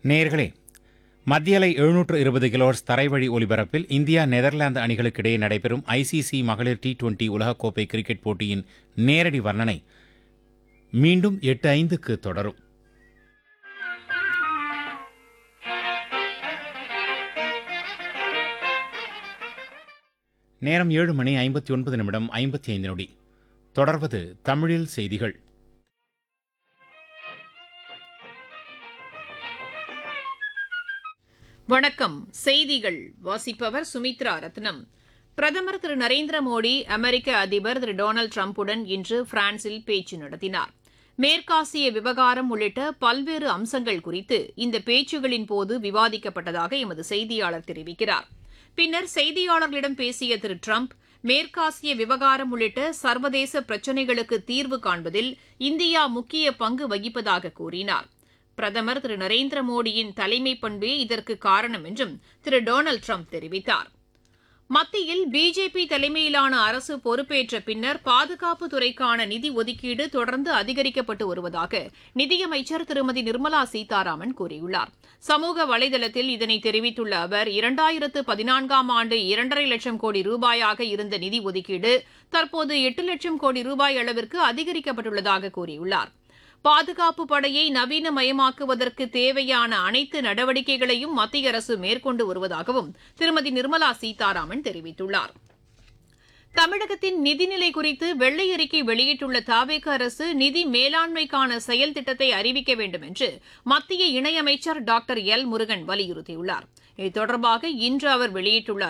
நேர்களே மத்தியலை எழுநூற்று இருபது கிலோஹெர்ட்ஸ் தரைவழி ஒலிபரப்பில் இந்தியா நெதர்லாந்து அணிகளுக்கிடையே நடைபெறும் ஐசிசி மகளிர் டி டுவெண்டி உலகக்கோப்பை கிரிக்கெட் போட்டியின் நேரடி வர்ணனை மீண்டும் எட்டு ஐந்துக்கு தொடரும் நேரம் ஏழு மணி ஐம்பத்தி ஒன்பது நிமிடம் ஐம்பத்தி ஐந்து நொடி தொடர்வது தமிழில் செய்திகள் வணக்கம் செய்திகள் வாசிப்பவர் சுமித்ரா ரத்னம் பிரதமர் திரு நரேந்திர மோடி அமெரிக்க அதிபர் திரு டொனால்டு டிரம்புடன் இன்று பிரான்சில் பேச்சு நடத்தினார் மேற்காசிய விவகாரம் உள்ளிட்ட பல்வேறு அம்சங்கள் குறித்து இந்த பேச்சுகளின் போது விவாதிக்கப்பட்டதாக எமது செய்தியாளர் தெரிவிக்கிறார் பின்னர் செய்தியாளர்களிடம் பேசிய திரு டிரம்ப் மேற்காசிய விவகாரம் உள்ளிட்ட சர்வதேச பிரச்சினைகளுக்கு தீர்வு காண்பதில் இந்தியா முக்கிய பங்கு வகிப்பதாக கூறினார் பிரதமர் திரு நரேந்திர மோடியின் தலைமை பண்பே இதற்கு காரணம் என்றும் திரு டொனால்டு ட்ரம்ப் தெரிவித்தார் மத்தியில் பிஜேபி தலைமையிலான அரசு பொறுப்பேற்ற பின்னர் பாதுகாப்பு துறைக்கான நிதி ஒதுக்கீடு தொடர்ந்து அதிகரிக்கப்பட்டு வருவதாக நிதியமைச்சர் திருமதி நிர்மலா சீதாராமன் கூறியுள்ளார் சமூக வலைதளத்தில் இதனை தெரிவித்துள்ள அவர் இரண்டாயிரத்து பதினான்காம் ஆண்டு இரண்டரை லட்சம் கோடி ரூபாயாக இருந்த நிதி ஒதுக்கீடு தற்போது எட்டு லட்சம் கோடி ரூபாய் அளவிற்கு அதிகரிக்கப்பட்டுள்ளதாக கூறியுள்ளார் பாதுகாப்பு படையை நவீனமயமாக்குவதற்கு தேவையான அனைத்து நடவடிக்கைகளையும் மத்திய அரசு மேற்கொண்டு வருவதாகவும் திருமதி நிர்மலா சீதாராமன் தெரிவித்துள்ளார் தமிழகத்தின் நிதிநிலை குறித்து வெள்ளை அறிக்கை வெளியிட்டுள்ள தாவேக அரசு நிதி மேலாண்மைக்கான செயல் திட்டத்தை அறிவிக்க வேண்டும் என்று மத்திய இணையமைச்சர் டாக்டர் எல் முருகன் வலியுறுத்தியுள்ளார் இது தொடர்பாக இன்று அவர் வெளியிட்டுள்ள